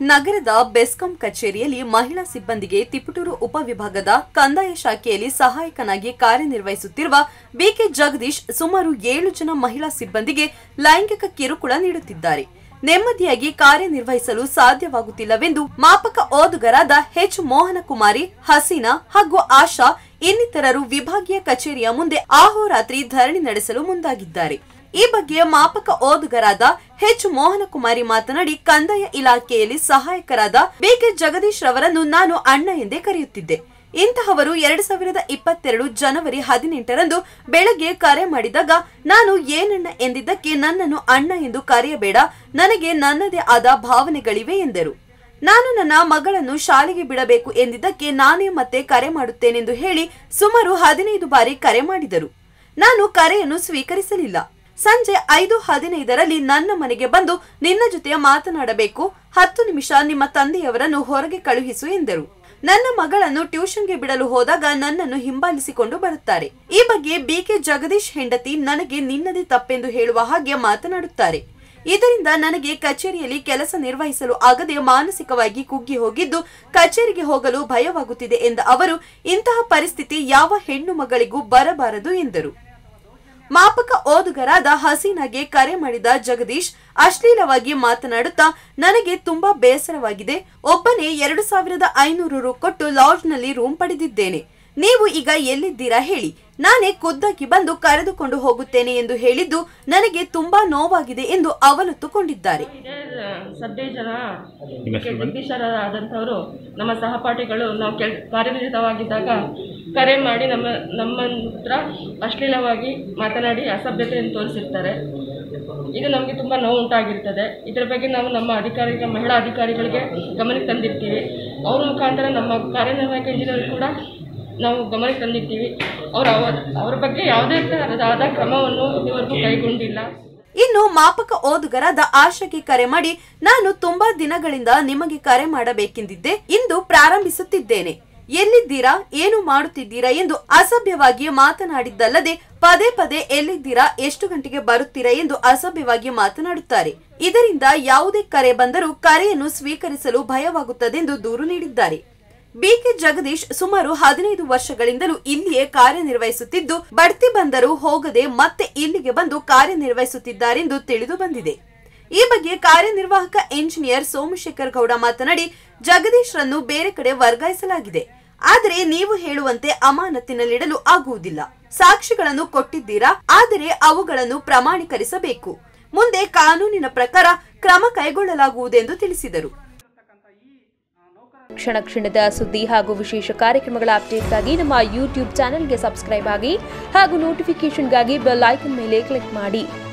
ನಗರದ ಬೆಸ್ಕಾಂ ಕಚೇರಿಯಲ್ಲಿ ಮಹಿಳಾ ಸಿಬ್ಬಂದಿಗೆ ತಿಪಟೂರು ಉಪವಿಭಾಗದ ಕಂದಾಯ ಶಾಖೆಯಲ್ಲಿ ಸಹಾಯಕನಾಗಿ ಕಾರ್ಯನಿರ್ವಹಿಸುತ್ತಿರುವ ಬಿಕೆ ಜಗದೀಶ್ ಸುಮಾರು ಏಳು ಜನ ಮಹಿಳಾ ಸಿಬ್ಬಂದಿಗೆ ಲೈಂಗಿಕ ಕಿರುಕುಳ ನೀಡುತ್ತಿದ್ದಾರೆ ನೆಮ್ಮದಿಯಾಗಿ ಕಾರ್ಯನಿರ್ವಹಿಸಲು ಸಾಧ್ಯವಾಗುತ್ತಿಲ್ಲವೆಂದು ಮಾಪಕ ಓದುಗರಾದ ಎಚ್ ಮೋಹನಕುಮಾರಿ ಹಸೀನಾ ಹಾಗೂ ಆಶಾ ಇನ್ನಿತರರು ವಿಭಾಗೀಯ ಕಚೇರಿಯ ಮುಂದೆ ಆಹೋರಾತ್ರಿ ಧರಣಿ ನಡೆಸಲು ಮುಂದಾಗಿದ್ದಾರೆ ಈ ಬಗ್ಗೆ ಮಾಪಕ ಓದುಗರಾದ ಎಚ್ ಮೋಹನಕುಮಾರಿ ಮಾತನಾಡಿ ಕಂದಾಯ ಇಲಾಖೆಯಲ್ಲಿ ಸಹಾಯಕರಾದ ಬಿಕೆ ಜಗದೀಶ್ ರವರನ್ನು ನಾನು ಅಣ್ಣ ಎಂದೇ ಕರೆಯುತ್ತಿದ್ದೆ ಇಂತಹವರು ಎರಡ್ ಸಾವಿರದ ಇಪ್ಪತ್ತೆರಡು ಜನವರಿ ಹದಿನೆಂಟರಂದು ಬೆಳಗ್ಗೆ ಕರೆ ಮಾಡಿದಾಗ ನಾನು ಏನಣ್ಣ ಎಂದಿದ್ದಕ್ಕೆ ನನ್ನನ್ನು ಅಣ್ಣ ಎಂದು ಕರೆಯಬೇಡ ನನಗೆ ನನ್ನದೇ ಆದ ಭಾವನೆಗಳಿವೆ ಎಂದರು ನಾನು ನನ್ನ ಮಗಳನ್ನು ಶಾಲೆಗೆ ಬಿಡಬೇಕು ಎಂದಿದ್ದಕ್ಕೆ ನಾನೇ ಮತ್ತೆ ಕರೆ ಮಾಡುತ್ತೇನೆಂದು ಹೇಳಿ ಸುಮಾರು ಹದಿನೈದು ಬಾರಿ ಕರೆ ಮಾಡಿದರು ನಾನು ಕರೆಯನ್ನು ಸ್ವೀಕರಿಸಲಿಲ್ಲ ಸಂಜೆ ಐದು ಹದಿನೈದರಲ್ಲಿ ನನ್ನ ಮನೆಗೆ ಬಂದು ನಿನ್ನ ಜೊತೆ ಮಾತನಾಡಬೇಕು ಹತ್ತು ನಿಮಿಷ ನಿಮ್ಮ ತಂದೆಯವರನ್ನು ಹೊರಗೆ ಕಳುಹಿಸು ಎಂದರು ನನ್ನ ಮಗಳನ್ನು ಟ್ಯೂಷನ್ಗೆ ಬಿಡಲು ಹೋದಾಗ ನನ್ನನ್ನು ಹಿಂಬಾಲಿಸಿಕೊಂಡು ಬರುತ್ತಾರೆ ಈ ಬಗ್ಗೆ ಬಿಕೆ ಜಗದೀಶ್ ಹೆಂಡತಿ ನನಗೆ ನಿನ್ನದೇ ತಪ್ಪೆಂದು ಹೇಳುವ ಹಾಗೆ ಮಾತನಾಡುತ್ತಾರೆ ಇದರಿಂದ ನನಗೆ ಕಚೇರಿಯಲ್ಲಿ ಕೆಲಸ ನಿರ್ವಹಿಸಲು ಆಗದೆ ಮಾನಸಿಕವಾಗಿ ಕುಗ್ಗಿ ಹೋಗಿದ್ದು ಕಚೇರಿಗೆ ಹೋಗಲು ಭಯವಾಗುತ್ತಿದೆ ಎಂದ ಅವರು ಇಂತಹ ಪರಿಸ್ಥಿತಿ ಯಾವ ಹೆಣ್ಣು ಮಗಳಿಗೂ ಬರಬಾರದು ಎಂದರು ಮಾಪಕ ಓದುಗರಾದ ಹಸೀನಾಗೆ ಕರೆ ಮಾಡಿದ ಜಗದೀಶ್ ಅಶ್ಲೀಲವಾಗಿ ಮಾತನಾಡುತ್ತಾ ನನಗೆ ತುಂಬಾ ಬೇಸರವಾಗಿದೆ ಒಬ್ಬನೇ ಎರಡು ಸಾವಿರದ ಐನೂರು ರು ಕೊಟ್ಟು ಲಾಡ್ಜ್ನಲ್ಲಿ ರೂಮ್ ಪಡೆದಿದ್ದೇನೆ ನೀವು ಈಗ ಎಲ್ಲಿದ್ದೀರಾ ಹೇಳಿ ನಾನೇ ಖುದ್ದಾಗಿ ಬಂದು ಕರೆದುಕೊಂಡು ಹೋಗುತ್ತೇನೆ ಎಂದು ಹೇಳಿದ್ದು ನನಗೆ ತುಂಬಾ ನೋವಾಗಿದೆ ಎಂದು ಅವಲತ್ತುಕೊಂಡಿದ್ದಾರೆ ಇದೇ ಸಬ್ ಡಿವಿಷನ ಜಗದೀಶರ ಆದಂಥವರು ನಮ್ಮ ಸಹಪಾಠಿಗಳು ನಾವು ಕೆಲ್ ಕಾರ್ಯನಿರತವಾಗಿದ್ದಾಗ ಕರೆ ಮಾಡಿ ನಮ್ಮ ನಮ್ಮ ಹತ್ರ ಅಶ್ಲೀಲವಾಗಿ ಮಾತನಾಡಿ ಅಸಭ್ಯತೆಯನ್ನು ತೋರಿಸಿರ್ತಾರೆ ಇದು ನಮಗೆ ತುಂಬ ನೋವು ಉಂಟಾಗಿರ್ತದೆ ಇದರ ಬಗ್ಗೆ ನಾವು ನಮ್ಮ ಅಧಿಕಾರಿಗಳ ಮಹಿಳಾ ಅಧಿಕಾರಿಗಳಿಗೆ ಗಮನಕ್ಕೆ ತಂದಿರ್ತೀವಿ ಅವ್ರ ಮುಖಾಂತರ ನಮ್ಮ ಕಾರ್ಯನಿರ್ವಾಹಕ ಇಂಜಿನಿಯರ್ ಕೂಡ ನಾವು ಗಮನಕ್ಕೆ ತಂದಿರ್ತೀವಿ ಅವರು ಅವರ ಅವರ ಬಗ್ಗೆ ಯಾವುದೇ ಥರದಾದ ಕ್ರಮವನ್ನು ಇದುವರೆಗೂ ಕೈಗೊಂಡಿಲ್ಲ ಇನ್ನು ಮಾಪಕ ಓದುಗರಾದ ಆಶಾಗೆ ಕರೆ ಮಾಡಿ ನಾನು ತುಂಬಾ ದಿನಗಳಿಂದ ನಿಮಗೆ ಕರೆ ಮಾಡಬೇಕೆಂದಿದ್ದೆ ಇಂದು ಪ್ರಾರಂಭಿಸುತ್ತಿದ್ದೇನೆ ಎಲ್ಲಿದ್ದೀರಾ ಏನು ಮಾಡುತ್ತಿದ್ದೀರಾ ಎಂದು ಅಸಭ್ಯವಾಗಿ ಮಾತನಾಡಿದ್ದಲ್ಲದೆ ಪದೇ ಪದೇ ಎಲ್ಲಿದ್ದೀರಾ ಎಷ್ಟು ಗಂಟೆಗೆ ಬರುತ್ತೀರಾ ಎಂದು ಅಸಭ್ಯವಾಗಿ ಮಾತನಾಡುತ್ತಾರೆ ಇದರಿಂದ ಯಾವುದೇ ಕರೆ ಬಂದರೂ ಕರೆಯನ್ನು ಸ್ವೀಕರಿಸಲು ಭಯವಾಗುತ್ತದೆಂದು ದೂರು ನೀಡಿದ್ದಾರೆ ಬಿಕೆ ಜಗದೀಶ್ ಸುಮಾರು ಹದಿನೈದು ವರ್ಷಗಳಿಂದಲೂ ಇಲ್ಲಿಯೇ ಕಾರ್ಯನಿರ್ವಹಿಸುತ್ತಿದ್ದು ಬಡ್ತಿ ಬಂದರೂ ಹೋಗದೆ ಮತ್ತೆ ಇಲ್ಲಿಗೆ ಬಂದು ಕಾರ್ಯನಿರ್ವಹಿಸುತ್ತಿದ್ದಾರೆಂದು ತಿಳಿದು ಬಂದಿದೆ ಈ ಬಗ್ಗೆ ಕಾರ್ಯನಿರ್ವಾಹಕ ಇಂಜಿನಿಯರ್ ಸೋಮಶೇಖರ್ ಗೌಡ ಮಾತನಾಡಿ ಜಗದೀಶ್ ರನ್ನು ಬೇರೆ ಕಡೆ ವರ್ಗಾಯಿಸಲಾಗಿದೆ ಆದರೆ ನೀವು ಹೇಳುವಂತೆ ಅಮಾನತಿನಲ್ಲಿಡಲು ಆಗುವುದಿಲ್ಲ ಸಾಕ್ಷಿಗಳನ್ನು ಕೊಟ್ಟಿದ್ದೀರಾ ಆದರೆ ಅವುಗಳನ್ನು ಪ್ರಮಾಣೀಕರಿಸಬೇಕು ಮುಂದೆ ಕಾನೂನಿನ ಪ್ರಕಾರ ಕ್ರಮ ಕೈಗೊಳ್ಳಲಾಗುವುದೆಂದು ತಿಳಿಸಿದರು ಕ್ಷಣ ಕ್ಷಣದ ಸುದ್ದಿ ಹಾಗೂ ವಿಶೇಷ ಕಾರ್ಯಕ್ರಮಗಳ ಅಪ್ಡೇಟ್ಗಾಗಿ ನಮ್ಮ ಯೂಟ್ಯೂಬ್ ಚಾನೆಲ್ಗೆ ಸಬ್ಸ್ಕ್ರೈಬ್ ಆಗಿ ಹಾಗೂ ನೋಟಿಫಿಕೇಷನ್ಗಾಗಿ ಬೆಲ್ ಐಕನ್ ಮೇಲೆ ಕ್ಲಿಕ್ ಮಾಡಿ